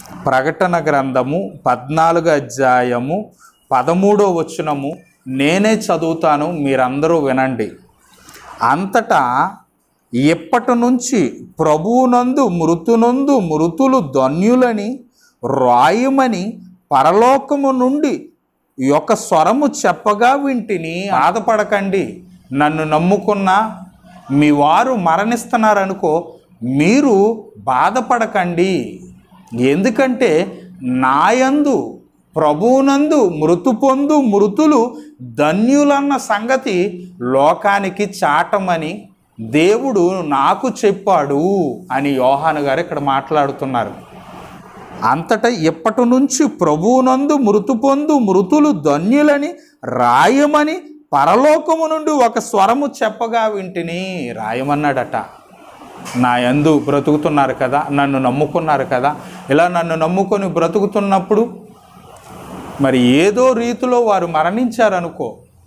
ప్రకటన గ్రంథము పద్నాలుగు అధ్యాయము పదమూడో వచనము నేనే చదువుతాను మీరందరూ వినండి అంతటా ఇప్పటి నుంచి ప్రభువునందు మృతునందు మృతులు ధన్యులని రాయుమని పరలోకము నుండి ఈ యొక్క స్వరము చెప్పగా వింటిని బాధపడకండి నన్ను నమ్ముకున్న మీ వారు మరణిస్తున్నారనుకో మీరు బాధపడకండి ఎందుకంటే నాయందు ప్రభువునందు మృతు పొందు మృతులు ధన్యులన్న సంగతి లోకానికి చాటమని దేవుడు నాకు చెప్పాడు అని యోహాను గారు ఇక్కడ మాట్లాడుతున్నారు అంతటా ఇప్పటి నుంచి ప్రభువునందు మృతు పొందు మృతులు ధన్యులని రాయమని పరలోకము నుండి ఒక స్వరము చెప్పగా వింటిని రాయమన్నాడట నా యందు బ్రతుకుతున్నారు కదా నన్ను నమ్ముకున్నారు కదా ఇలా నన్ను నమ్ముకొని బ్రతుకుతున్నప్పుడు మరి ఏదో రీతిలో వారు మరణించారనుకో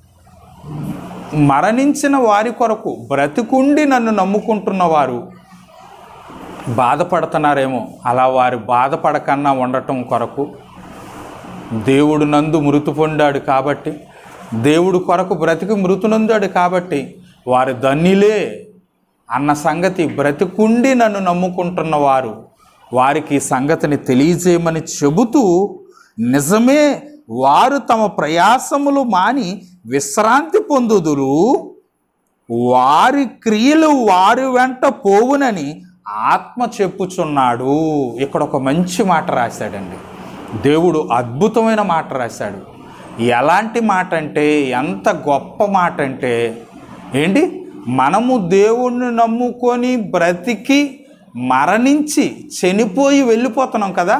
మరణించిన వారి కొరకు బ్రతికుండి నన్ను నమ్ముకుంటున్న వారు బాధపడుతున్నారేమో అలా వారు బాధపడకన్నా ఉండటం కొరకు దేవుడు నందు మృతు పొందాడు కాబట్టి దేవుడు కొరకు బ్రతికి మృతు నొందాడు కాబట్టి వారు ధన్యులే అన్న సంగతి బ్రతికుండి నన్ను నమ్ముకుంటున్న వారు వారికి ఈ సంగతిని తెలియజేయమని చెబుతూ నిజమే వారు తమ ప్రయాసములు మాని విశ్రాంతి పొందుదురు వారి క్రియలు వారి వెంట పోవునని ఆత్మ చెప్పుచున్నాడు ఇక్కడ ఒక మంచి మాట రాశాడండి దేవుడు అద్భుతమైన మాట రాశాడు ఎలాంటి మాట అంటే ఎంత గొప్ప మాట అంటే ఏంటి మనము దేవుణ్ణి నమ్ముకొని బ్రతికి మరణించి చనిపోయి వెళ్ళిపోతున్నాం కదా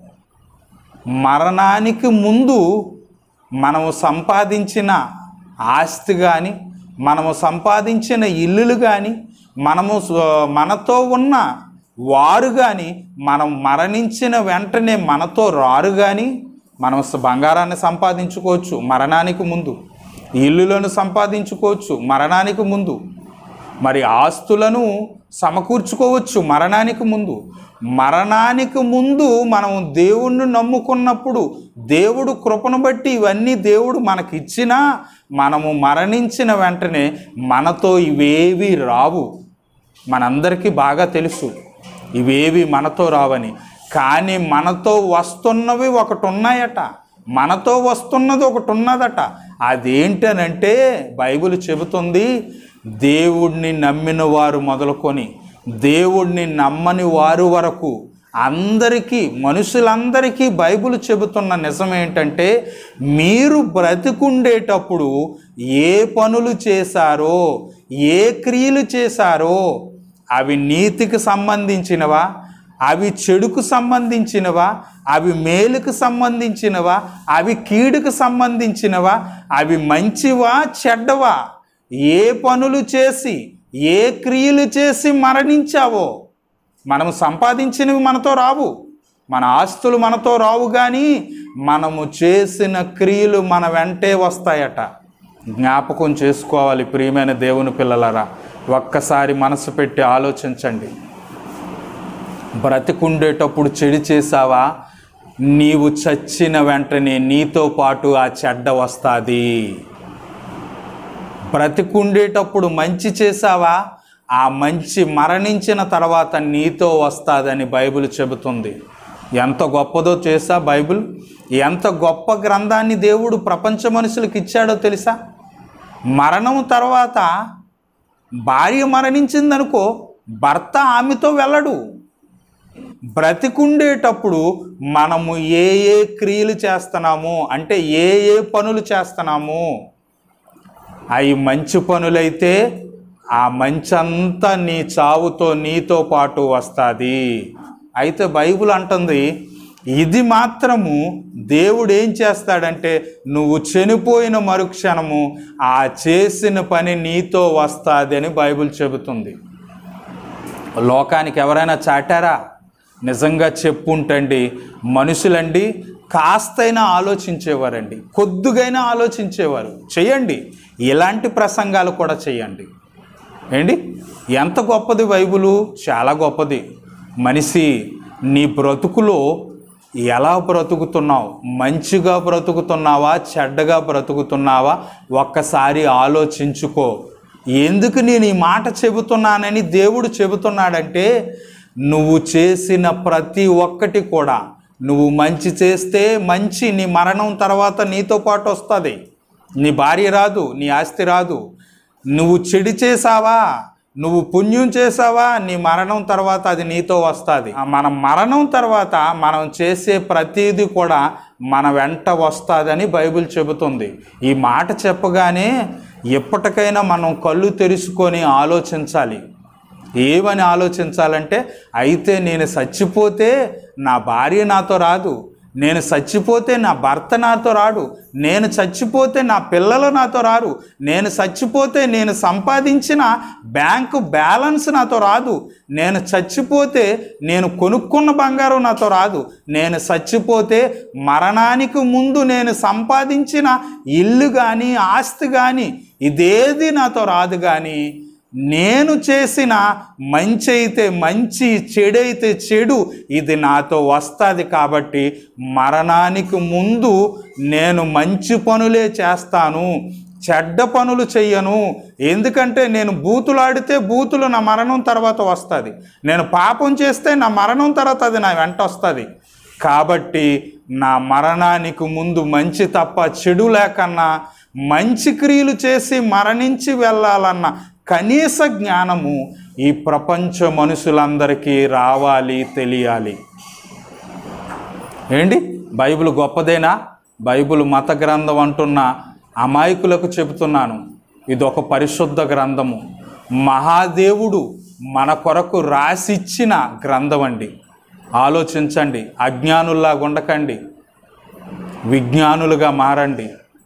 మరణానికి ముందు మనము సంపాదించిన ఆస్తి కానీ మనము సంపాదించిన ఇల్లులు కానీ మనము స్వ- మనతో ఉన్న వారు కానీ మనం మరణించిన వెంటనే మనతో రారు కానీ మనం స- బంగారాన్ని సంపాదించుకోవచ్చు మరణానికి ముందు ఇల్లులను సంపాదించుకోవచ్చు మరణానికి ముందు మరి ఆస్తులను సమకూర్చుకోవచ్చు మరణానికి ముందు మరణానికి ముందు మనం దేవుణ్ణి నమ్ముకున్నప్పుడు దేవుడు కృపను బట్టి ఇవన్నీ దేవుడు మనకిచ్చినా మనము మరణించిన వెంటనే మనతో ఇవేవి రావు మనందరికీ బాగా తెలుసు ఇవేవి మనతో రావని కానీ మనతో వస్తున్నవి ఒకటి ఉన్నాయట మనతో వస్తున్నది ఒకటి ఉన్నదట అదేంటనంటే బైబిల్ చెబుతుంది దేవుణ్ణి నమ్మిన వారు మొదలుకొని దేవుణ్ణి నమ్మని వారు వరకు అందరికీ మనుషులందరికీ బైబిల్ చెబుతున్న నిజం ఏంటంటే మీరు బ్రతికుండేటప్పుడు ఏ పనులు చేశారో ఏ క్రియలు చేశారో అవి నీతికి సంబంధించినవా అవి చెడుకు సంబంధించినవా అవి మేలుకు సంబంధించినవా అవి కీడుకు సంబంధించినవా అవి మంచివా చెడ్డవా ఏ పనులు చేసి ఏ క్రియలు చేసి మరణించావో మనము సంపాదించినవి మనతో రావు మన ఆస్తులు మనతో రావు కానీ మనము చేసిన క్రియలు మన వెంటే వస్తాయట జ్ఞాపకం చేసుకోవాలి ప్రియమైన దేవుని పిల్లలరా ఒక్కసారి మనసు పెట్టి ఆలోచించండి బ్రతికుండేటప్పుడు చెడు చేసావా నీవు చచ్చిన వెంటనే నీతో పాటు ఆ చెడ్డ వస్తుంది బ్రతికుండేటప్పుడు మంచి చేసావా ఆ మంచి మరణించిన తర్వాత నీతో వస్తుందని బైబిల్ చెబుతుంది ఎంత గొప్పదో చేసా బైబిల్ ఎంత గొప్ప గ్రంథాన్ని దేవుడు ప్రపంచ మనుషులకు ఇచ్చాడో తెలుసా మరణం తర్వాత భార్య మరణించిందనుకో భర్త ఆమెతో వెళ్ళడు బ్రతికుండేటప్పుడు మనము ఏ ఏ క్రియలు చేస్తున్నాము అంటే ఏ ఏ పనులు చేస్తున్నాము అవి మంచి పనులైతే ఆ మంచంతా నీ చావుతో నీతో పాటు వస్తుంది అయితే బైబిల్ అంటుంది ఇది మాత్రము దేవుడు ఏం చేస్తాడంటే నువ్వు చనిపోయిన మరుక్షణము ఆ చేసిన పని నీతో వస్తుంది అని బైబిల్ చెబుతుంది లోకానికి ఎవరైనా చాటారా నిజంగా చెప్పుంటండి మనుషులండి కాస్తైనా ఆలోచించేవారండి కొద్దిగైనా ఆలోచించేవారు చేయండి ఇలాంటి ప్రసంగాలు కూడా చేయండి ఏంటి ఎంత గొప్పది బైబులు చాలా గొప్పది మనిషి నీ బ్రతుకులో ఎలా బ్రతుకుతున్నావు మంచిగా బ్రతుకుతున్నావా చెడ్డగా బ్రతుకుతున్నావా ఒక్కసారి ఆలోచించుకో ఎందుకు నేను ఈ మాట చెబుతున్నానని దేవుడు చెబుతున్నాడంటే నువ్వు చేసిన ప్రతి ఒక్కటి కూడా నువ్వు మంచి చేస్తే మంచి నీ మరణం తర్వాత నీతో పాటు వస్తుంది నీ భార్య రాదు నీ ఆస్తి రాదు నువ్వు చెడు చేసావా నువ్వు పుణ్యం చేసావా నీ మరణం తర్వాత అది నీతో వస్తుంది మన మరణం తర్వాత మనం చేసే ప్రతిదీ కూడా మన వెంట వస్తుందని బైబిల్ చెబుతుంది ఈ మాట చెప్పగానే ఎప్పటికైనా మనం కళ్ళు తెరుచుకొని ఆలోచించాలి ఏమని ఆలోచించాలంటే అయితే నేను చచ్చిపోతే నా భార్య నాతో రాదు నేను చచ్చిపోతే నా భర్త నాతో రాడు నేను చచ్చిపోతే నా పిల్లలు నాతో రారు నేను చచ్చిపోతే నేను సంపాదించిన బ్యాంకు బ్యాలెన్స్ నాతో రాదు నేను చచ్చిపోతే నేను కొనుక్కున్న బంగారం నాతో రాదు నేను చచ్చిపోతే మరణానికి ముందు నేను సంపాదించిన ఇల్లు కానీ ఆస్తి కానీ ఇదేది నాతో రాదు కానీ నేను చేసిన మంచి అయితే మంచి చెడైతే చెడు ఇది నాతో వస్తుంది కాబట్టి మరణానికి ముందు నేను మంచి పనులే చేస్తాను చెడ్డ పనులు చెయ్యను ఎందుకంటే నేను బూతులాడితే బూతులు నా మరణం తర్వాత వస్తుంది నేను పాపం చేస్తే నా మరణం తర్వాత అది నా వెంట వస్తుంది కాబట్టి నా మరణానికి ముందు మంచి తప్ప చెడు లేకన్నా మంచి క్రియలు చేసి మరణించి వెళ్ళాలన్న కనీస జ్ఞానము ఈ ప్రపంచ మనుషులందరికీ రావాలి తెలియాలి ఏంటి బైబిల్ గొప్పదేనా బైబిల్ మత గ్రంథం అంటున్న అమాయకులకు చెబుతున్నాను ఇది ఒక పరిశుద్ధ గ్రంథము మహాదేవుడు మన కొరకు రాసిచ్చిన గ్రంథం అండి ఆలోచించండి అజ్ఞానుల్లా ఉండకండి విజ్ఞానులుగా మారండి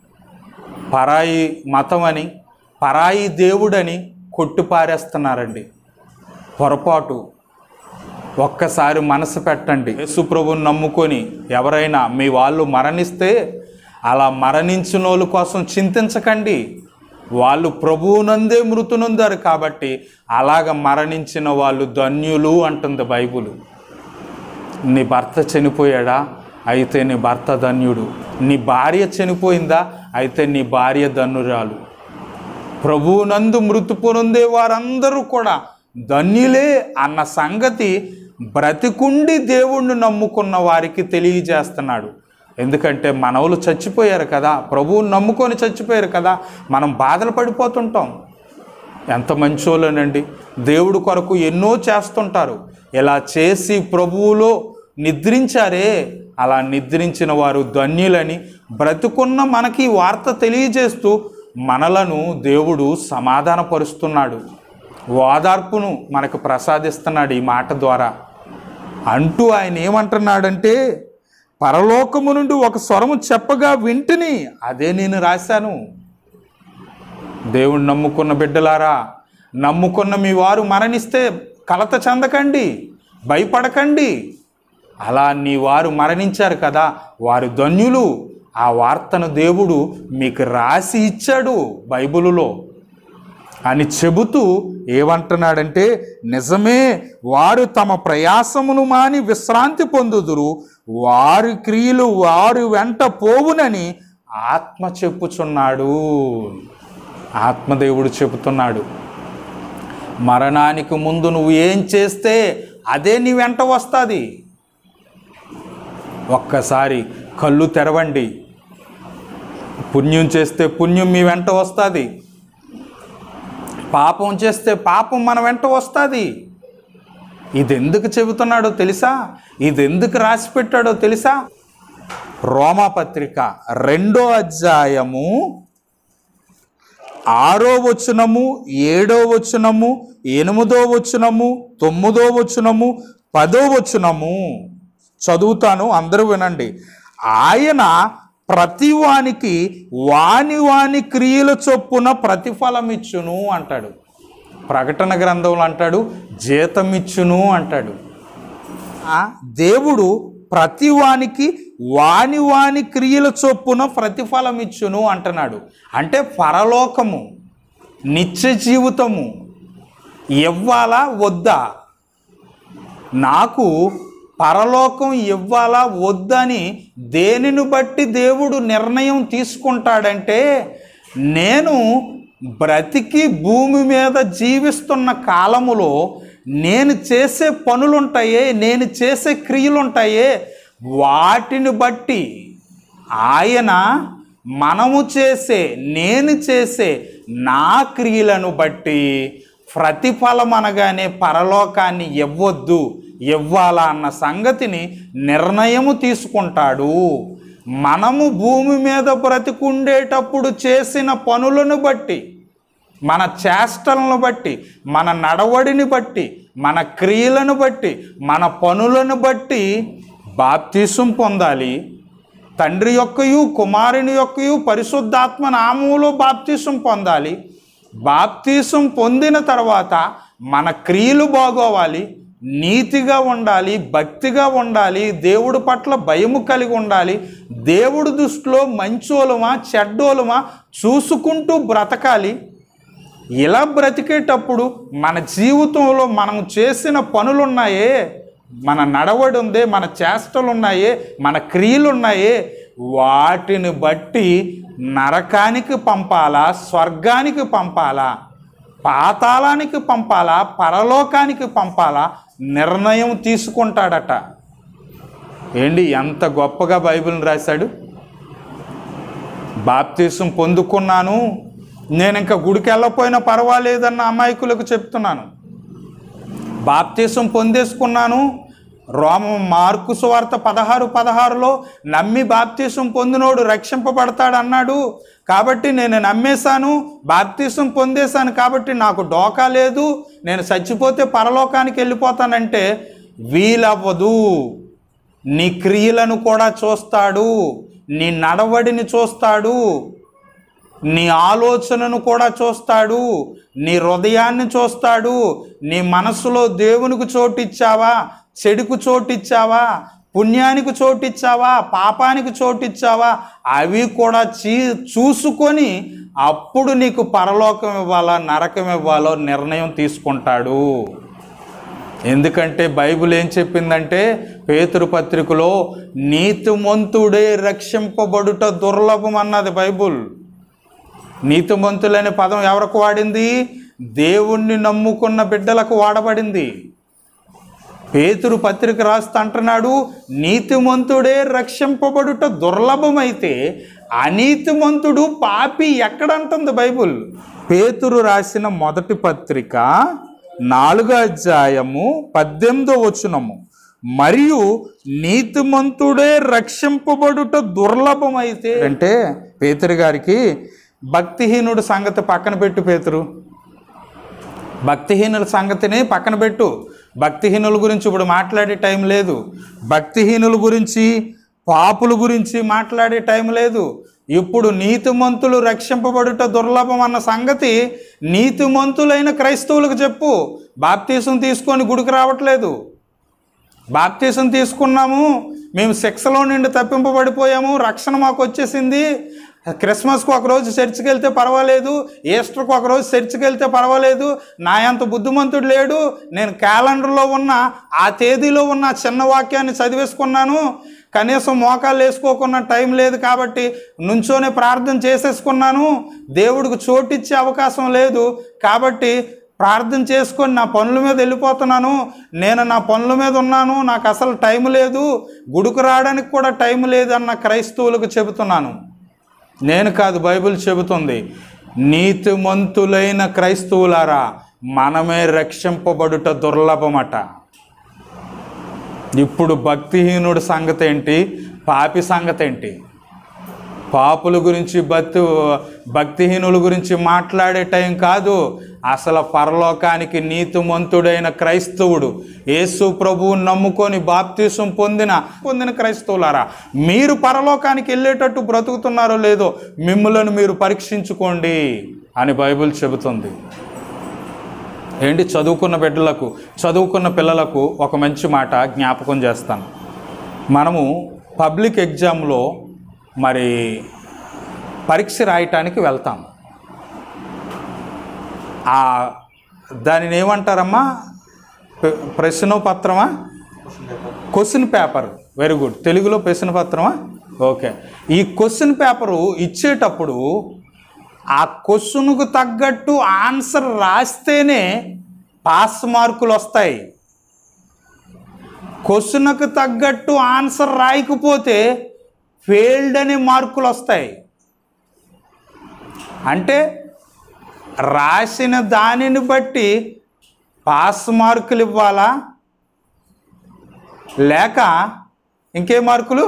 పరాయి మతం అని పరాయి దేవుడని కొట్టిపారేస్తున్నారండి పొరపాటు ఒక్కసారి మనసు పెట్టండి యేసుప్రభుని నమ్ముకొని ఎవరైనా మీ వాళ్ళు మరణిస్తే అలా మరణించిన వాళ్ళ కోసం చింతించకండి వాళ్ళు ప్రభువునందే మృతునుందారు కాబట్టి అలాగ మరణించిన వాళ్ళు ధన్యులు అంటుంది బైబుల్ నీ భర్త చనిపోయాడా అయితే నీ భర్త ధన్యుడు నీ భార్య చనిపోయిందా అయితే నీ భార్య ధన్యురాలు ప్రభువునందు మృతి పొందే వారందరూ కూడా ధన్యులే అన్న సంగతి బ్రతికుండి దేవుణ్ణి నమ్ముకున్న వారికి తెలియజేస్తున్నాడు ఎందుకంటే మనవులు చచ్చిపోయారు కదా ప్రభువుని నమ్ముకొని చచ్చిపోయారు కదా మనం బాధలు పడిపోతుంటాం ఎంత మంచోళ్ళనండి దేవుడు కొరకు ఎన్నో చేస్తుంటారు ఇలా చేసి ప్రభువులో నిద్రించారే అలా నిద్రించిన వారు ధన్యులని బ్రతుకున్న మనకి ఈ వార్త తెలియజేస్తూ మనలను దేవుడు సమాధానపరుస్తున్నాడు ఓదార్పును మనకు ప్రసాదిస్తున్నాడు ఈ మాట ద్వారా అంటూ ఆయన ఏమంటున్నాడంటే పరలోకము నుండి ఒక స్వరము చెప్పగా వింటిని అదే నేను రాశాను దేవుణ్ణి నమ్ముకున్న బిడ్డలారా నమ్ముకున్న మీ వారు మరణిస్తే కలత చెందకండి భయపడకండి అలా నీ వారు మరణించారు కదా వారు ధన్యులు ఆ వార్తను దేవుడు మీకు రాసి ఇచ్చాడు బైబిలులో అని చెబుతూ ఏమంటున్నాడంటే నిజమే వారు తమ ప్రయాసమును మాని విశ్రాంతి పొందుదురు వారి క్రియలు వారి వెంట పోవునని ఆత్మ చెప్పుచున్నాడు ఆత్మదేవుడు చెబుతున్నాడు మరణానికి ముందు నువ్వు ఏం చేస్తే అదే నీ వెంట వస్తుంది ఒక్కసారి కళ్ళు తెరవండి పుణ్యం చేస్తే పుణ్యం మీ వెంట వస్తుంది పాపం చేస్తే పాపం మన వెంట వస్తుంది ఇది ఎందుకు చెబుతున్నాడో తెలుసా ఇది ఎందుకు రాసి పెట్టాడో తెలుసా రోమాపత్రిక రెండో అధ్యాయము ఆరో వచనము ఏడో వచనము ఎనిమిదో వచనము తొమ్మిదో వచనము పదో వచనము చదువుతాను అందరూ వినండి ఆయన ప్రతివానికి వాని వాని క్రియల చొప్పున ప్రతిఫలం ఇచ్చును అంటాడు ప్రకటన గ్రంథంలో అంటాడు జీతం ఇచ్చును అంటాడు ఆ దేవుడు ప్రతి వానికి వాని వాని క్రియల చొప్పున ప్రతిఫలం ఇచ్చును అంటున్నాడు అంటే పరలోకము నిత్య జీవితము ఇవ్వాలా వద్దా నాకు పరలోకం ఇవ్వాలా వద్దని దేనిని బట్టి దేవుడు నిర్ణయం తీసుకుంటాడంటే నేను బ్రతికి భూమి మీద జీవిస్తున్న కాలములో నేను చేసే పనులుంటాయే నేను చేసే క్రియలుంటాయే వాటిని బట్టి ఆయన మనము చేసే నేను చేసే నా క్రియలను బట్టి ప్రతిఫలం అనగానే పరలోకాన్ని ఇవ్వద్దు ఇవ్వాలా అన్న సంగతిని నిర్ణయము తీసుకుంటాడు మనము భూమి మీద బ్రతికుండేటప్పుడు చేసిన పనులను బట్టి మన చేష్టలను బట్టి మన నడవడిని బట్టి మన క్రియలను బట్టి మన పనులను బట్టి బాప్తీసం పొందాలి తండ్రి యొక్కయు కుమారుని యొక్కయు పరిశుద్ధాత్మ నామములో బాప్తీసం పొందాలి బాప్తీసం పొందిన తర్వాత మన క్రియలు బాగోవాలి నీతిగా ఉండాలి భక్తిగా ఉండాలి దేవుడి పట్ల భయము కలిగి ఉండాలి దేవుడి దృష్టిలో మంచోలమా చెడ్డోలమా చూసుకుంటూ బ్రతకాలి ఇలా బ్రతికేటప్పుడు మన జీవితంలో మనం చేసిన పనులున్నాయే మన నడవడి ఉంది మన చేష్టలు ఉన్నాయే మన క్రియలు ఉన్నాయే వాటిని బట్టి నరకానికి పంపాలా స్వర్గానికి పంపాలా పాతాళానికి పంపాలా పరలోకానికి పంపాలా నిర్ణయం తీసుకుంటాడట ఏంటి ఎంత గొప్పగా బైబిల్ని రాశాడు బాప్తీసం పొందుకున్నాను నేను ఇంకా గుడికి వెళ్ళకపోయినా పర్వాలేదన్న అమాయకులకు చెప్తున్నాను బాప్తీసం పొందేసుకున్నాను రోమ మార్కు సువార్త పదహారు పదహారులో నమ్మి బాప్తీసం పొందినోడు రక్షింపబడతాడు అన్నాడు కాబట్టి నేను నమ్మేశాను బాప్తీసం పొందేశాను కాబట్టి నాకు డోకా లేదు నేను చచ్చిపోతే పరలోకానికి వెళ్ళిపోతానంటే వీలవ్వదు నీ క్రియలను కూడా చూస్తాడు నీ నడవడిని చూస్తాడు నీ ఆలోచనను కూడా చూస్తాడు నీ హృదయాన్ని చూస్తాడు నీ మనసులో దేవునికి చోటిచ్చావా చెడుకు చోటిచ్చావా పుణ్యానికి చోటిచ్చావా పాపానికి చోటిచ్చావా అవి కూడా చీ చూసుకొని అప్పుడు నీకు పరలోకం ఇవ్వాలా నరకం ఇవ్వాలో నిర్ణయం తీసుకుంటాడు ఎందుకంటే బైబిల్ ఏం చెప్పిందంటే పేతురు పత్రికలో నీతిమంతుడే రక్షింపబడుట దుర్లభం అన్నది బైబుల్ నీతిమంతులనే పదం ఎవరికి వాడింది దేవుణ్ణి నమ్ముకున్న బిడ్డలకు వాడబడింది పేతురు పత్రిక రాస్తా అంటున్నాడు నీతిమంతుడే రక్షింపబడుట దుర్లభమైతే అనీతిమంతుడు పాపి ఎక్కడంటుంది బైబుల్ పేతురు రాసిన మొదటి పత్రిక నాలుగో అధ్యాయము పద్దెనిమిదో వచనము మరియు నీతిమంతుడే రక్షింపబడుట దుర్లభమైతే అంటే పేతురు గారికి భక్తిహీనుడు సంగతి పక్కన పెట్టు పేతురు భక్తిహీనుల సంగతిని పక్కన పెట్టు భక్తిహీనుల గురించి ఇప్పుడు మాట్లాడే టైం లేదు భక్తిహీనుల గురించి పాపుల గురించి మాట్లాడే టైం లేదు ఇప్పుడు నీతిమంతులు రక్షింపబడుట దుర్లభం అన్న సంగతి నీతిమంతులైన క్రైస్తవులకు చెప్పు బాప్తీసం తీసుకొని గుడికి రావట్లేదు బాప్తీసం తీసుకున్నాము మేము శిక్షలో నుండి తప్పింపబడిపోయాము రక్షణ మాకు వచ్చేసింది క్రిస్మస్కి ఒకరోజు చర్చికి వెళ్తే పర్వాలేదు ఈస్టర్కి ఒకరోజు చర్చికి వెళ్తే పర్వాలేదు నా అంత బుద్ధిమంతుడు లేడు నేను క్యాలెండర్లో ఉన్న ఆ తేదీలో ఉన్న చిన్న వాక్యాన్ని చదివేసుకున్నాను కనీసం మోకాలు వేసుకోకున్న టైం లేదు కాబట్టి నుంచోనే ప్రార్థన చేసేసుకున్నాను దేవుడికి చోటిచ్చే అవకాశం లేదు కాబట్టి ప్రార్థన చేసుకొని నా పనుల మీద వెళ్ళిపోతున్నాను నేను నా పనుల మీద ఉన్నాను నాకు అసలు టైం లేదు గుడికి రావడానికి కూడా టైం లేదు అన్న క్రైస్తవులకు చెబుతున్నాను నేను కాదు బైబిల్ చెబుతుంది నీతిమంతులైన క్రైస్తవులారా మనమే రక్షింపబడుట దుర్లభమట ఇప్పుడు భక్తిహీనుడి సంగతి ఏంటి పాపి సంగతి ఏంటి పాపుల గురించి భక్తి భక్తిహీనుల గురించి మాట్లాడే టైం కాదు అసలు పరలోకానికి నీతిమంతుడైన క్రైస్తవుడు యేసు ప్రభువు నమ్ముకొని బాప్తీసం పొందిన పొందిన క్రైస్తవులారా మీరు పరలోకానికి వెళ్ళేటట్టు బ్రతుకుతున్నారో లేదో మిమ్మలను మీరు పరీక్షించుకోండి అని బైబిల్ చెబుతుంది ఏంటి చదువుకున్న బిడ్డలకు చదువుకున్న పిల్లలకు ఒక మంచి మాట జ్ఞాపకం చేస్తాను మనము పబ్లిక్ ఎగ్జామ్లో మరి పరీక్ష రాయటానికి వెళ్తాం ఆ దానిని ఏమంటారమ్మా ప్ర- ప్రశ్నోపత్రమా క్వశ్చన్ పేపర్ వెరీ గుడ్ తెలుగులో ప్రశ్న పత్రమా ఓకే ఈ క్వశ్చన్ పేపరు ఇచ్చేటప్పుడు ఆ క్వశ్చన్కు తగ్గట్టు ఆన్సర్ రాస్తేనే పాస్ మార్కులు వస్తాయి క్వశ్చన్కు తగ్గట్టు ఆన్సర్ రాయకపోతే ఫెయిల్డ్ అనే మార్కులు వస్తాయి అంటే రాసిన దానిని బట్టి పాస్ మార్కులు ఇవ్వాలా లేక ఇంకే మార్కులు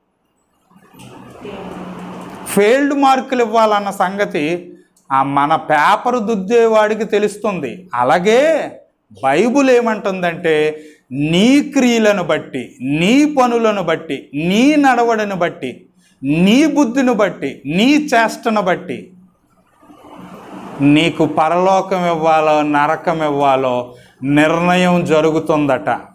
ఫెయిల్డ్ మార్కులు ఇవ్వాలన్న సంగతి ఆ మన పేపర్ దుద్దేవాడికి తెలుస్తుంది అలాగే బైబుల్ ఏమంటుందంటే నీ క్రియలను బట్టి నీ పనులను బట్టి నీ నడవడిని బట్టి నీ బుద్ధిని బట్టి నీ చేష్టను బట్టి నీకు పరలోకం ఇవ్వాలో నరకం ఇవ్వాలో నిర్ణయం జరుగుతుందట